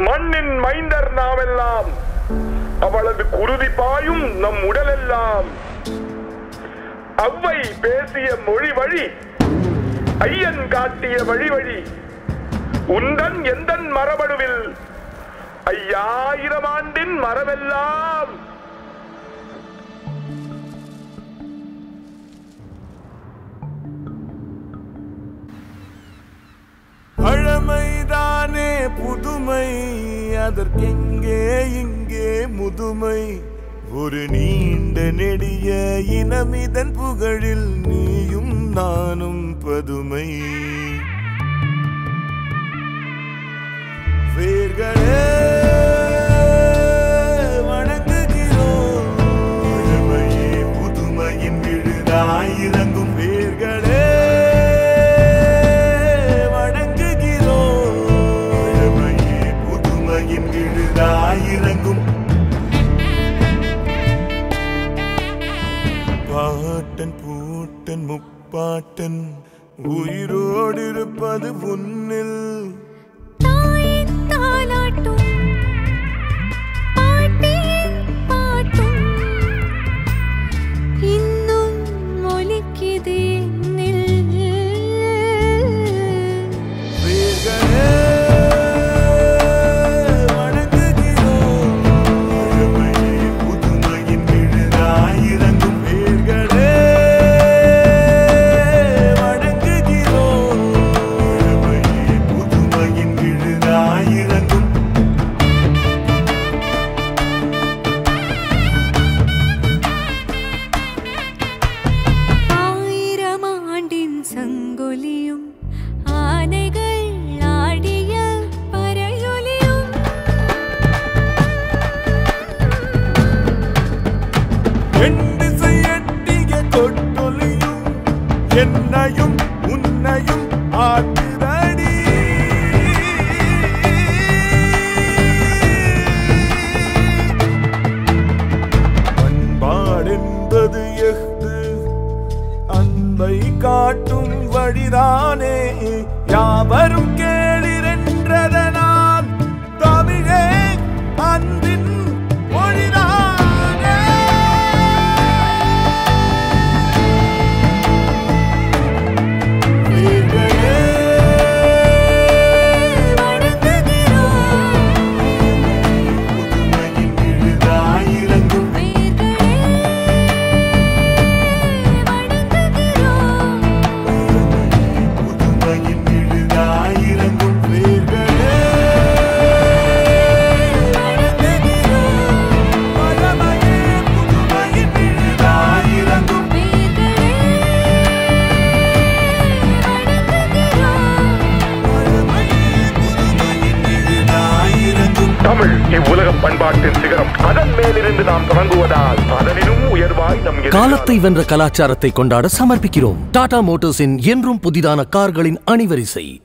மண்ணின் மைந்தர் நாமெல்லாம் அவளது குருதி பாயும் நம் உடலெல்லாம் அவ்வை பேசிய மொழி வழி ஐயன் காட்டிய வழி வழி உந்தன் எந்தன் மரபணுவில் ஐயாயிரம் ஆண்டின் மரமெல்லாம் பழமைதானே புதுமை அதற்கெங்கே இங்கே முதுமை ஒரு நீண்ட நெடிய இனமிதன் புகழில் நீயும் நானும் பதுமை வேர்களே வணங்குகிறோம் பழமையே புதுமையின் விழுதாயிரங்கும் வேர்களே வணங்குகிறோம் பழமையே புதுமையின் விழுதாயிரங்கும் பாட்டன் பூட்டன் முப்பாட்டன் உயிரோடு இருப்பது உன்னில் தாயின் தாலாட்டும் பாட்டியின் பாட்டும் இன்னும் ஒலிக்குது என்னில் வேர்களே வணங்குகிறோம் பழமையே புதுமையின் விழுதாயிரங்கும் வேர்களே வணங்குகிறோம் பழமையே புதுமையின் விழுதாயிரங்கும் ஆயிரம் ஆண்டின் சங்கொலியும் ஆனைகள் ஆடிய பறையொலியும் எண்டு செய்யட்டிய தொட்டொலியும் என்னையும் உன்னையும் ஆட்டுதடி பண்பாடென்பது எஃது அன்பை காட்டும் வழிதானே யாவரும் கேளிரென்றதனால் தமிழே அன்பின் மொழிதானே வேர்களே வணங்குகிறோம் புதுமையின் விழுதாயிரங்கும் வேர்களே வணங்குகிறோம் புதுமையின் விழுதாயிரங்கும் வேர்களே வணங்குகிறோம் பழமையே புதுமையின் விழுதாயிரங்கும் வேர்களே வணங்குகிறோம் பழமையே புதுமையின் விழுதாயிரங்கும் தமிழ் இவ்வுலகம் பண்பாட்டின் சிகரம் அதன் மேலிருந்து நாம் தொடங்குவதால் அதனினும் உயர்வாய் நம் எதிர்காலம். காலத்தை வென்ற கலாச்சாரத்தை கொண்டாட சமர்ப்பிக்கிறோம் டாடா மோட்டார்ஸின் என்றும் புதிதான கார்களின் அணிவரிசை